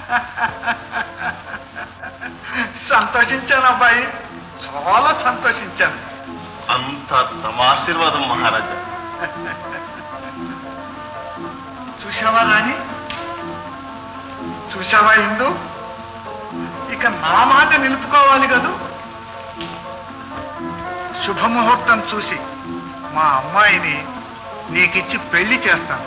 సంతోషించాను అబ్బాయి చాలా సంతోషించాను అంతా తమ ఆశీర్వాదం మహారాజా చూసావా రాణి చూసావా ఇందు ఇక నా మాట నిలుపుకోవాలి కదూ శుభముహూర్తం చూసి మా అమ్మాయిని నీకిచ్చి పెళ్లి చేస్తాను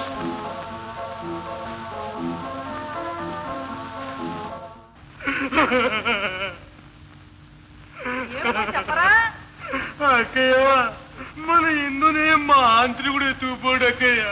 అక్కయ్య మన ఇందునే మా ఆంత్రికుడు ఎత్తుకుపోడు అక్కయ్య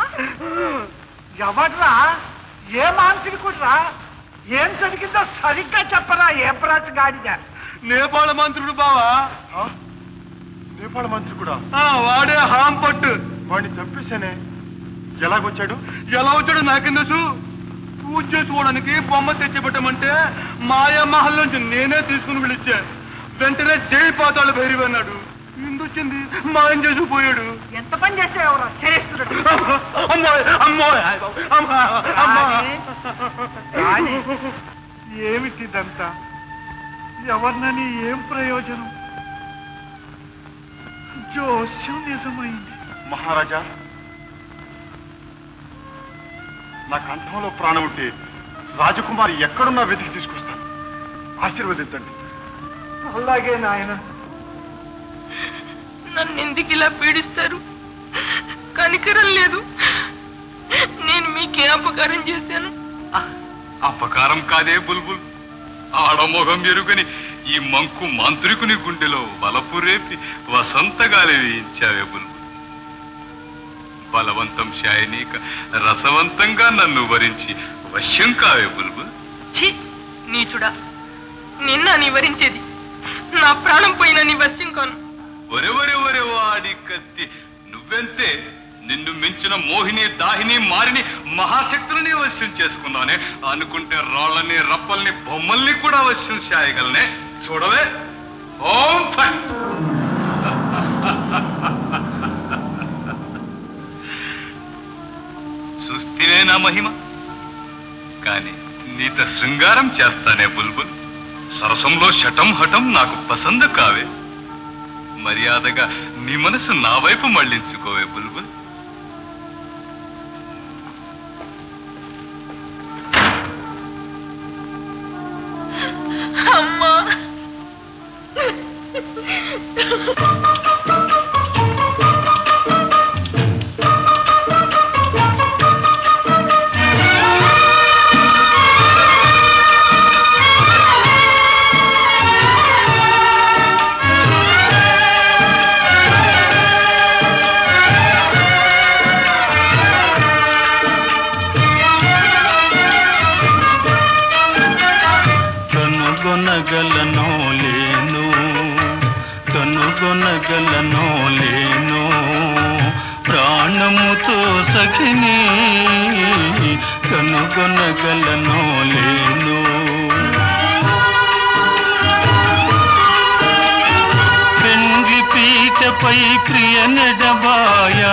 ఎవడ్రా ఏ మాంత్రికుడ్రా ఏం జరిగిందో సరిగ్గా చెప్పరా ఏ ప్రాచ గాడిద నేపాళ మంత్రుడు బావా నేపాళ మంత్రి కూడా ఆ, వాడే హాం పట్టు వాడిని చంపేశానే ఎలాగొచ్చాడు ఎలా వచ్చాడు నాకేం తెలుసు పూజ చేసుకోవడానికి బొమ్మ తెచ్చిపెట్టమంటే మాయా మహల్ నుంచి నేనే తీసుకుని పిలిచా వెంటనే జై పాతాళ భైరవి అన్నాడు ఇందొచ్చింది మాయం చేసుకుపోయాడు ఎంత పని చేసేవరా చరిస్తుడు అమ్మాయి అమ్మాయి అమ్మా అమ్మా రాణి, ఏమిటిదంతా ఎవరినని ఏం ప్రయోజనం జోస్యం నిజమైంది మహారాజా నా కంఠంలో ప్రాణం ఉంటే రాజకుమారి ఎక్కడున్నా వెతికి తీసుకొస్తాను ఆశీర్వదించండి అలాగే నాయన నన్ను ఎందుకు ఇలా పీడిస్తారు కనికరం లేదు నేను మీకే అపకారం చేశాను అపకారం కాదే బుల్బుల్ ఆడమోగం ఎరుగని ఈ మంకు మాంత్రికుని గుండెలో వలపు రేపి వసంతగాలి వేయించావే బుల్బుల్ బలవంతం శాయనీక రసవంతంగా నన్ను వరించి వశ్యం కావే బుల్బుల్ ఛీ నీచుడా నిన్న నివరించేది నా ప్రాణం పోయిన నీ వశ్యం కాను ఒరే ఒరే ఒరే వాడి కత్తి నువ్వెంతే నిన్ను మించిన మోహిని దాహిని మారిని మహాశక్తులని వశ్యం చేసుకున్నానే అనుకుంటే రాళ్ళని రప్పల్ని బొమ్మల్ని కూడా వశ్యం చేయగలనే చూడవే ఓం ఫట్ చూస్తేనే నా మహిమ కాని నీత శృంగారం చేస్తానే బుల్బుల్ సరసంలో శటం హఠం నాకు పసంద కావే మర్యాదగా నీ మనసు నా వైపు మళ్ళించుకోవే బుల్బుల్ అమ్మా కనుగొనగలనో లేను కనుగొనగలనో లేను ప్రాణముతో సఖిని కనుగొనగలనో లేను పెండ్లి పీటపై ప్రియ నెడబాయా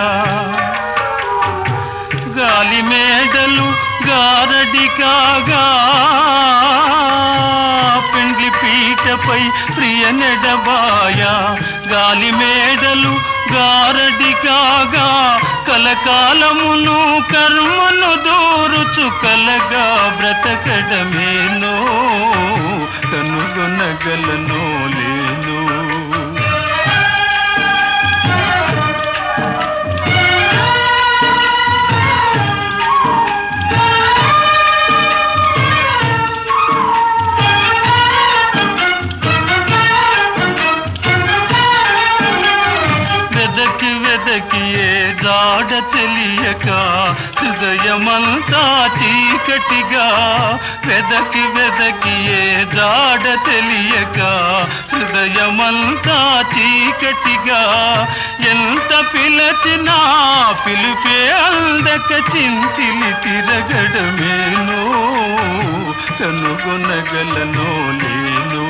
గాలి మేడలు గారడి కాగా పెండ్లి పీటపై ప్రియ నెడబాయ గాలి మేడలు గారడి కాగా కలకాలమును కర్మను దూరుచు కలగా బ్రతకడమేనో కనుగొనగలనో లేను వెదకి వెదకి ఏ జాడ తెలియక హృదయమంతా చీకటిగా వెదకి వెదకి ఏ జాడ తెలియక హృదయమంతా చీకటిగా ఎంత పిలచినా పిలిపే అందక చింతిలి తిరగడమేనో కనుగొనగలనో లేను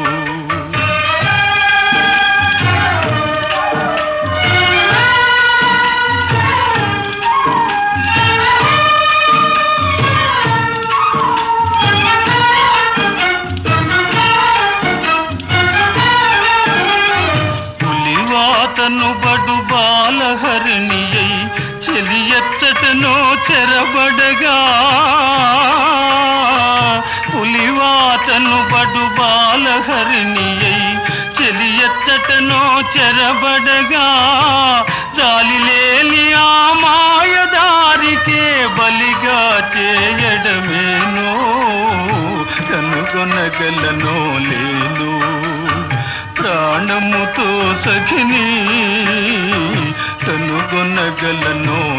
ఎచ్చటనో చెరబడగా పులివాతను బడు బాలహరిణి అయి చెలి ఎచ్చటనో చెరబడగా జాలి లేని ఆ మాయదారికే బలిగా చేయడమేనో కనుగొనగలనో లేను ప్రాణముతో సఖిని కనుగొనగలనో